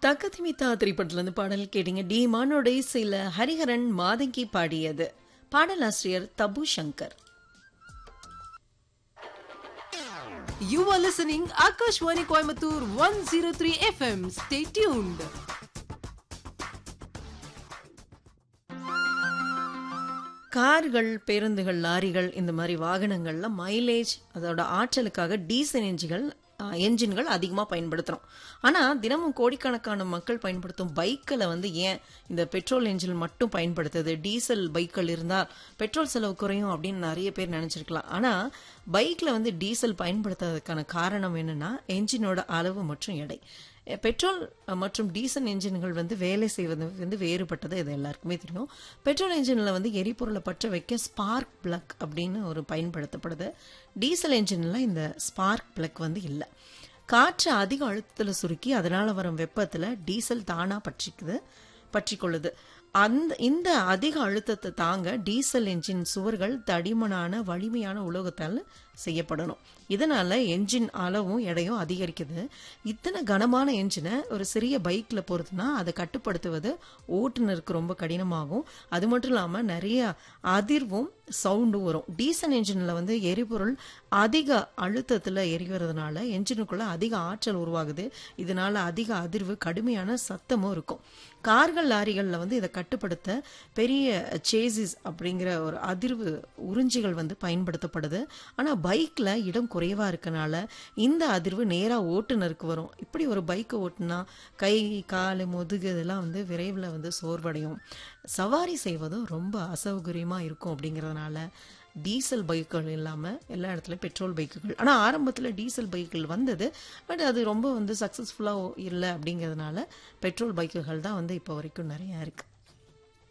தக்கதிமித்தா திரைப்படத்திலிருந்து பாடல் கேட்டீங்க டி மானோட இசையில ஹரிஹரன் மாதங்கி பாடியது பாடலாசிரியர் தபு Shankar You are listening Akashwani Coimbatore 103 FM. Stay tuned. கார்கள் பேருந்துகள் லாரிகள் இந்த மாதிரி வாகனங்கள்ல மைலேஜ் அதோட ஆற்றலுக்காக டீசல் என்ஜின்கள் என்ஜின்கள் அதிகமாக பயன்படுத்துகிறோம் ஆனால் தினமும் கோடிக்கணக்கான மக்கள் பயன்படுத்தும் பைக்கில் வந்து ஏன் இந்த பெட்ரோல் என்ஜின் மட்டும் பயன்படுத்துது டீசல் பைக்கள் இருந்தால் பெட்ரோல் செலவு குறையும் அப்படின்னு நிறைய பேர் நினச்சிருக்கலாம் ஆனால் பைக்கில் வந்து டீசல் பயன்படுத்துறதுக்கான காரணம் என்னன்னா என்ஜினோட அளவு மற்றும் எடை பெட்ரோல் மற்றும் டீசல் என்ஜின்கள் வந்து வேலை செய்வது வந்து வேறுபட்டது இது எல்லாருக்குமே தெரியும் பெட்ரோல் என்ஜினில் வந்து எரிபொருளை பற்ற வைக்க ஸ்பார்க் பிளக் அப்படின்னு ஒரு பயன்படுத்தப்படுது டீசல் என்ஜினில் இந்த ஸ்பார்க் பிளக் வந்து இல்லை காற்று அதிக அழுத்தத்தில் சுருக்கி அதனால வரும் வெப்பத்தில் டீசல் தானாக பற்றிக்குது பற்றிக்கொள்ளுது அந்த இந்த அதிக அழுத்தத்தை தாங்க டீசல் என்ஜின் சுவர்கள் தடிமனான வலிமையான உலோகத்தால் செய்யப்படணும் இதனால என்ஜின் அளவும் எடையும் அதிகரிக்குது இத்தனை கனமான என்ஜினை ஒரு சிறிய பைக்ல பொறுத்துனா அதை கட்டுப்படுத்துவது ஓட்டுநருக்கு ரொம்ப கடினமாகும் அது மட்டும் இல்லாம நிறைய அதிர்வும் சவுண்டும் வரும் டீசல் என்ஜின்ல வந்து எரிபொருள் அதிக அழுத்தத்துல எரிவறதுனால என்ஜினுக்குள்ள அதிக ஆற்றல் உருவாகுது இதனால அதிக அதிர்வு கடுமையான சத்தமும் இருக்கும் கார்கள் லாரிகளில் வந்து இதை கட்டுப்படுத்த பெரிய சேசிஸ் அப்படிங்கிற ஒரு அதிர்வு உறிஞ்சிகள் வந்து பயன்படுத்தப்படுது ஆனால் பைக்கில் இடம் குறைவாக இருக்கனால இந்த அதிர்வு நேராக ஓட்டுநருக்கு வரும் இப்படி ஒரு பைக்கை ஓட்டுனா கை கால் முதுகு இதெல்லாம் வந்து விரைவில் வந்து சோர்வடையும் சவாரி செய்வதும் ரொம்ப அசௌகரியமாக இருக்கும் அப்படிங்கிறதுனால டீசல் பைக்குகள் இல்லாமல் எல்லா இடத்துலையும் பெட்ரோல் பைக்குகள் ஆனால் ஆரம்பத்தில் டீசல் பைக்குகள் வந்தது பட் அது ரொம்ப வந்து சக்ஸஸ்ஃபுல்லாக இல்லை அப்படிங்கிறதுனால பெட்ரோல் பைக்குகள் தான் வந்து இப்போ வரைக்கும் நிறையா இருக்குது